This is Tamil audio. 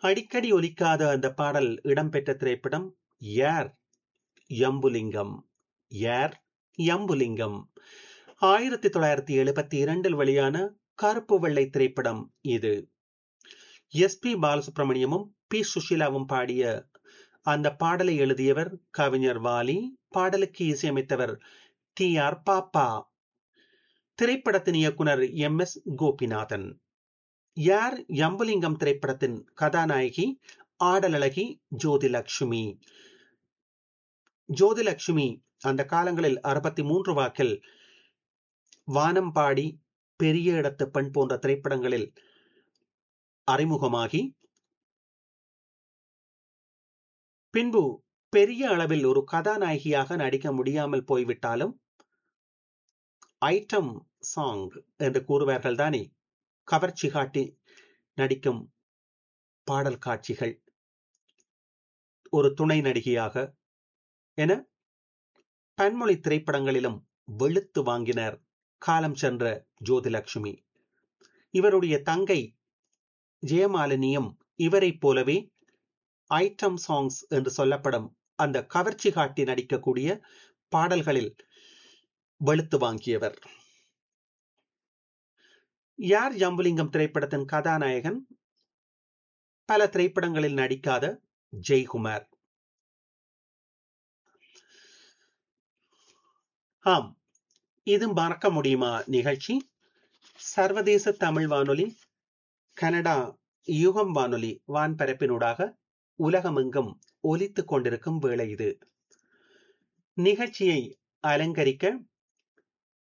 அடிக்கடி ஒலிக்காத அந்த பாடல் இடம்பெற்ற திரைப்படம் யார் யம்புலிங்கம் யார் யம்புலிங்கம் ஆயிரத்தி தொள்ளாயிரத்தி எழுபத்தி இரண்டில் வெளியான கருப்பு வெள்ளை திரைப்படம் இது எஸ் பி பாலசுப்ரமணியமும் பி சுஷிலாவும் பாடிய அந்த பாடலை எழுதியவர் கவிஞர் வாலி பாடலுக்கு இசையமைத்தவர் டி ஆர் பாப்பா திரைப்படத்தின் இயக்குனர் எம் எஸ் கோபிநாதன் யார் யம்புலிங்கம் திரைப்படத்தின் கதாநாயகி ஆடலழகி ஜோதிலட்சுமி ஜோதிலட்சுமி அந்த காலங்களில் அறுபத்தி மூன்று வாக்கில் வானம் பாடி பெரிய இடத்து பெண் போன்ற திரைப்படங்களில் அறிமுகமாகி பின்பு பெரிய அளவில் ஒரு கதாநாயகியாக நடிக்க முடியாமல் போய்விட்டாலும் ஐட்டம் சாங் என்று கூறுவார்கள் தானே கவர்ச்சி காட்டி நடிக்கும் பாடல் காட்சிகள் ஒரு துணை நடிகையாக என பன்மொழி திரைப்படங்களிலும் வெளுத்து வாங்கினர் காலம் சென்ற ஜோதிலட்சுமி இவருடைய தங்கை ஜெயமாலினியும் இவரைப் போலவே ஐட்டம் சாங்ஸ் என்று சொல்லப்படும் அந்த கவர்ச்சி காட்டி நடிக்கக்கூடிய பாடல்களில் வெளுத்து வாங்கியவர் யார் ஜம்புலிங்கம் திரைப்படத்தின் கதாநாயகன் பல திரைப்படங்களில் நடிக்காத ஜெய்குமார் ஆம் இது மறக்க முடியுமா நிகழ்ச்சி சர்வதேச தமிழ் வானொலி கனடா யுகம் வானொலி வான்பரப்பினூடாக உலகமெங்கும் ஒலித்துக் கொண்டிருக்கும் வேளை இது நிகழ்ச்சியை அலங்கரிக்க